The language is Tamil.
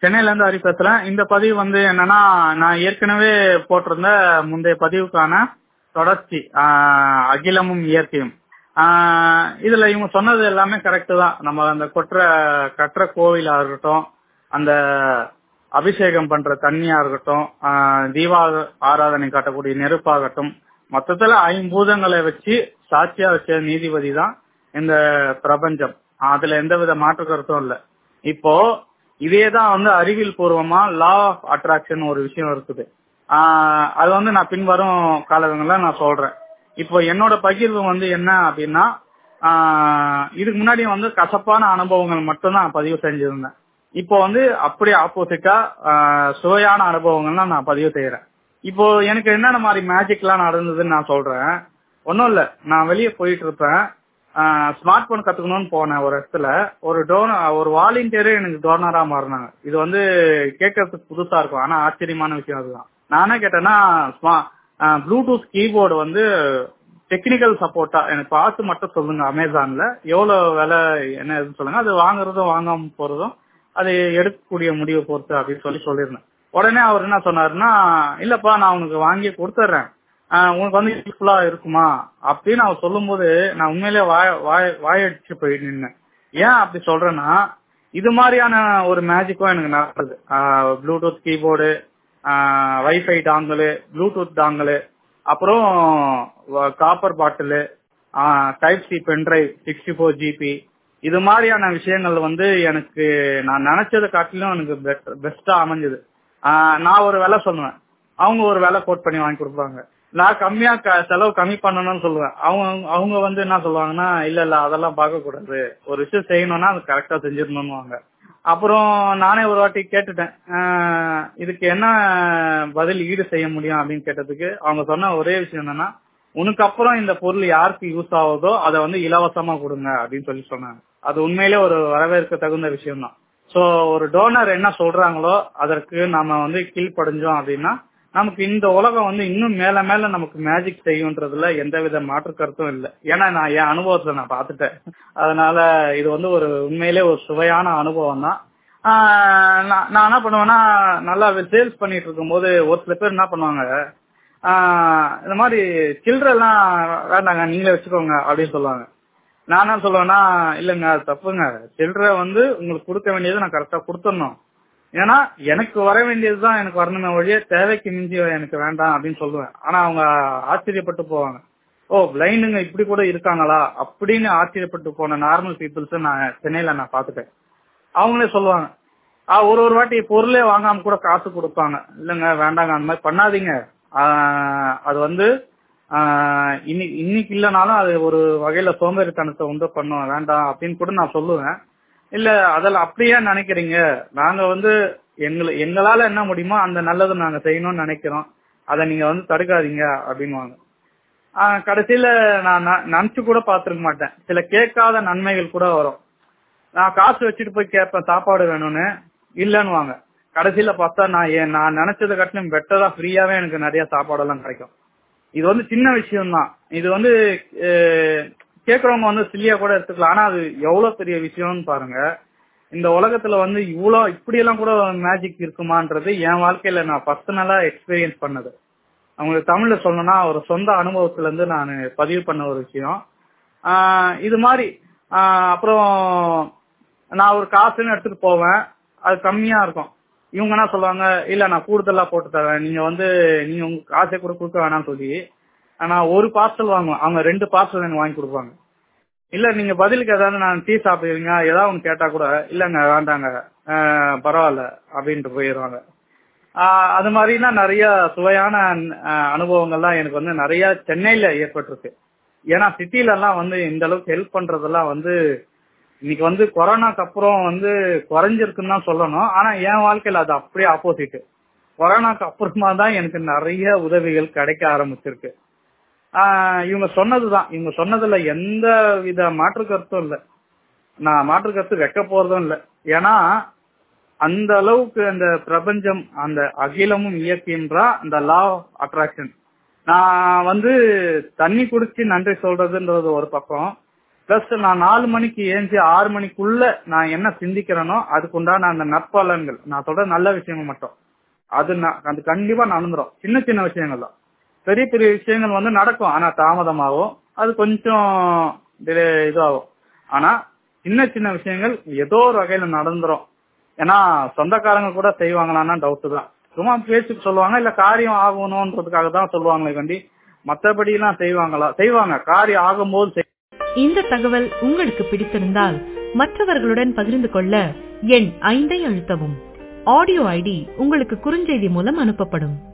சென்னையில இருந்து ஹரி பேசுறேன் இந்த பதிவு வந்து என்னன்னா நான் ஏற்கனவே போட்டிருந்த முந்தைய பதிவுக்கான தொடர்ச்சி ஆஹ் அகிலமும் இயற்கையும் ஆஹ் இதுல இவங்க சொன்னது எல்லாமே கரெக்ட் தான் நம்ம அந்த கொற்ற கற்ற கோவிலா இருக்கட்டும் அந்த அபிஷேகம் பண்ற தண்ணியா இருக்கட்டும் ஆஹ் தீபா ஆராதனை காட்டக்கூடிய நெருப்பாகட்டும் மொத்தத்துல ஐம்பூதங்களை வச்சு சாட்சியா வச்ச நீதிபதி தான் இந்த பிரபஞ்சம் அதுல எந்தவித மாற்று கருத்தும் இல்ல இப்போ இதே தான் வந்து அறிவியல் பூர்வமா லா ஆஃப் அட்ராக்ஷன் ஒரு விஷயம் இருக்குது ஆஹ் அது வந்து நான் பின்வரும் காலங்கள்ல நான் சொல்றேன் இப்போ என்னோட பகிர்வு வந்து என்ன அப்படின்னா ஆஹ் இதுக்கு முன்னாடி வந்து கசப்பான அனுபவங்கள் மட்டும் தான் பதிவு செஞ்சிருந்தேன் இப்போ வந்து அப்படியே ஆப்போசிட்டா சுவையான அனுபவங்கள்லாம் நான் பதிவு செய்யறேன் இப்போ எனக்கு என்னென்ன மாதிரி மேஜிக்லாம் நடந்ததுன்னு நான் சொல்றேன் ஒன்றும் இல்லை நான் வெளியே போயிட்டு இருப்பேன் ஸ்மார்ட் போன் கத்துக்கணும்னு போனேன் ஒரு இடத்துல ஒரு டோன ஒரு வாலண்டியரே எனக்கு டோனரா மாறினாங்க இது வந்து கேட்கறதுக்கு புதுசா இருக்கும் ஆனா ஆச்சரியமான விஷயம் அதுதான் நானே கேட்டேன்னா ப்ளூடூத் கீபோர்டு வந்து டெக்னிக்கல் சப்போர்ட்டா எனக்கு பார்த்து மட்டும் சொல்லுங்க அமேசான்ல எவ்வளவு விலை என்ன எதுன்னு சொல்லுங்க அது வாங்குறதும் வாங்காம போறதும் அது எடுக்கக்கூடிய முடிவை பொறுத்து அப்படின்னு சொல்லி சொல்லியிருந்தேன் உடனே அவர் என்ன சொன்னாருன்னா இல்லப்பா நான் உனக்கு வாங்கி கொடுத்துட்றேன் உனக்கு வந்து யூஸ்ஃபுல்லா இருக்குமா அப்படின்னு அவர் சொல்லும் போது நான் உண்மையிலேயே வாய வாய வாயடிச்சு போய் நின்னேன் ஏன் அப்படி சொல்றேன்னா இது மாதிரியான ஒரு மேஜிக்கும் எனக்கு நடக்குது Bluetooth keyboard wifi dongle Bluetooth dongle அப்புறம் copper bottle type C pendrive sixty four GB இது மாதிரியான விஷயங்கள் வந்து எனக்கு நான் நினைச்சதை காட்டிலும் எனக்கு பெஸ்டா அமைஞ்சது நான் ஒரு விலை சொல்லுவேன் அவங்க ஒரு விலை கோட் பண்ணி வாங்கி கொடுப்பாங்க நான் கம்மியா செலவு கம்மி பண்ணணும்னு சொல்லுவேன் அவங்க அவங்க வந்து என்ன சொல்லுவாங்கன்னா இல்ல இல்ல அதெல்லாம் பார்க்க கூடாது ஒரு விஷயம் செய்யணும்னா அது கரெக்டா செஞ்சிடணும்னு அப்புறம் நானே ஒரு வாட்டி கேட்டுட்டேன் இதுக்கு என்ன பதில் ஈடு செய்ய முடியும் அப்படின்னு கேட்டதுக்கு அவங்க சொன்ன ஒரே விஷயம் என்னன்னா உனக்கு அப்புறம் இந்த பொருள் யாருக்கு யூஸ் ஆகுதோ அதை வந்து இலவசமா கொடுங்க அப்படின்னு சொல்லி சொன்னாங்க அது உண்மையிலே ஒரு வரவேற்க தகுந்த விஷயம் தான் சோ ஒரு டோனர் என்ன சொல்றாங்களோ அதற்கு நாம வந்து கீழ்ப்படைஞ்சோம் அப்படின்னா நமக்கு இந்த உலகம் வந்து இன்னும் மேல மேல நமக்கு மேஜிக் செய்யுன்றதுல எந்தவித மாற்று கருத்தும் இல்லை ஏன்னா நான் என் அனுபவத்தை நான் பார்த்துட்டேன் அதனால இது வந்து ஒரு உண்மையிலே ஒரு சுவையான அனுபவம் தான் நான் என்ன பண்ணுவேன்னா நல்லா சேல்ஸ் பண்ணிட்டு இருக்கும்போது ஒரு சில பேர் என்ன பண்ணுவாங்க இந்த மாதிரி சில்லறெல்லாம் வேண்டாங்க நீங்களே வச்சுக்கோங்க அப்படின்னு சொல்லுவாங்க நான் என்ன சொல்லுவேன்னா இல்லைங்க அது தப்புங்க சில்லற வந்து உங்களுக்கு கொடுக்க வேண்டியது நான் கரெக்டா கொடுத்துடணும் ஏன்னா எனக்கு வர வேண்டியதுதான் எனக்கு வரணுமே வழியே தேவைக்கு மிஞ்சி எனக்கு வேண்டாம் அப்படின்னு சொல்லுவேன் ஆனா அவங்க ஆச்சரியப்பட்டு போவாங்க ஓ பிளைண்டுங்க இப்படி கூட இருக்காங்களா அப்படின்னு ஆச்சரியப்பட்டு போன நார்மல் பீப்புள்ஸ் நான் சென்னையில நான் பாத்துட்டேன் அவங்களே சொல்லுவாங்க ஒரு ஒரு வாட்டி பொருளே வாங்காம கூட காசு கொடுப்பாங்க இல்லைங்க வேண்டாங்க அந்த மாதிரி பண்ணாதீங்க அது வந்து இன்னைக்கு இன்னைக்கு இல்லைனாலும் அது ஒரு வகையில சோம்பேறித்தனத்தை உண்டு பண்ணும் வேண்டாம் அப்படின்னு கூட நான் சொல்லுவேன் இல்ல அதெல்லாம் அப்படியே நினைக்கிறீங்க நாங்க வந்து எங்களை எங்களால என்ன முடியுமோ அந்த நல்லது நாங்க செய்யணும்னு நினைக்கிறோம் அதை நீங்க வந்து தடுக்காதீங்க அப்படின்வாங்க கடைசியில நான் நினைச்சு கூட பாத்துருக்க மாட்டேன் சில கேட்காத நன்மைகள் கூட வரும் நான் காசு வச்சுட்டு போய் கேட்பேன் சாப்பாடு வேணும்னு இல்லன்னுவாங்க கடைசியில பார்த்தா நான் நான் நினைச்சதை காட்டிலும் பெட்டரா ஃப்ரீயாவே எனக்கு நிறைய சாப்பாடெல்லாம் கிடைக்கும் இது வந்து சின்ன விஷயம் தான் இது வந்து கேக்குறவங்க வந்து சில்லியா கூட எடுத்துக்கலாம் ஆனா அது எவ்வளவு பெரிய விஷயம்னு பாருங்க இந்த உலகத்துல வந்து இவ்வளவு இப்படி எல்லாம் கூட மேஜிக் இருக்குமான்றது என் வாழ்க்கையில நான் பர்சனலா எக்ஸ்பீரியன்ஸ் பண்ணது அவங்களுக்கு தமிழ்ல சொல்லணும்னா ஒரு சொந்த அனுபவத்துல இருந்து நான் பதிவு பண்ண ஒரு விஷயம் இது மாதிரி அப்புறம் நான் ஒரு காசுன்னு எடுத்துட்டு போவேன் அது கம்மியா இருக்கும் இவங்க என்ன சொல்லுவாங்க இல்ல நான் கூடுதலா போட்டு தரேன் நீங்க வந்து நீங்க உங்க காசை கூட கொடுக்க வேணாம்னு சொல்லி நான் ஒரு பார்சல் வாங்குவேன் அவங்க ரெண்டு பார்சல் எனக்கு வாங்கி கொடுப்பாங்க இல்ல நீங்க பதிலுக்கு ஏதாவது நான் டீ சாப்பிடுவீங்க ஏதாவது ஒன்று கேட்டா கூட இல்லங்க வேண்டாங்க பரவாயில்ல அப்படின்ட்டு போயிடுவாங்க அது மாதிரினா நிறைய சுவையான அனுபவங்கள்லாம் எனக்கு வந்து நிறைய சென்னையில ஏற்பட்டிருக்கு ஏன்னா சிட்டில எல்லாம் வந்து இந்த அளவுக்கு ஹெல்ப் பண்றதெல்லாம் வந்து இன்னைக்கு வந்து கொரோனாக்கு அப்புறம் வந்து குறைஞ்சிருக்குன்னு தான் சொல்லணும் ஆனா என் வாழ்க்கையில அது அப்படியே ஆப்போசிட் கொரோனாக்கு அப்புறமா தான் எனக்கு நிறைய உதவிகள் கிடைக்க ஆரம்பிச்சிருக்கு இவங்க சொன்னதுதான் இவங்க சொன்னதுல எந்த வித மாற்று கருத்தும் இல்ல நான் மாற்று கருத்து வைக்க போறதும் இல்ல ஏன்னா அந்த அளவுக்கு அந்த பிரபஞ்சம் அந்த அகிலமும் இயக்கின்றா அந்த லா அட்ராக்ஷன் நான் வந்து தண்ணி குடிச்சு நன்றி சொல்றதுன்றது ஒரு பக்கம் பிளஸ் நான் நாலு மணிக்கு ஏஞ்சி ஆறு மணிக்குள்ள நான் என்ன சிந்திக்கிறேனோ அதுக்குண்டான அந்த நற்பலன்கள் நான் சொல்ற நல்ல விஷயங்கள் மட்டும் அது ந- அது கண்டிப்பா நடந்துரும் சின்ன சின்ன விஷயங்கள் தான் பெரிய பெரிய விஷயங்கள் வந்து நடக்கும் ஆனா தாமதமாகும் அது கொஞ்சம் delay இதாகும் ஆனா சின்ன சின்ன விஷயங்கள் ஏதோ ஒரு வகையில நடந்துரும் ஏன்னா சொந்தக்காரங்க கூட செய்வாங்களான்னா டவுட் தான் சும்மா பேச்சுக்கு சொல்லுவாங்க இல்ல காரியம் ஆகணும்ன்றதுக்காக தான் சொல்லுவாங்களே கண்டி மத்தபடி எல்லாம் செய்வாங்களா செய்வாங்க காரியம் ஆகும்போது செய்- இந்த தகவல் உங்களுக்கு பிடித்திருந்தால் மற்றவர்களுடன் பகிர்ந்து கொள்ள எண் ஐந்தை அழுத்தவும் ஆடியோ ஐடி உங்களுக்கு குறுஞ்செய்தி மூலம் அனுப்பப்படும்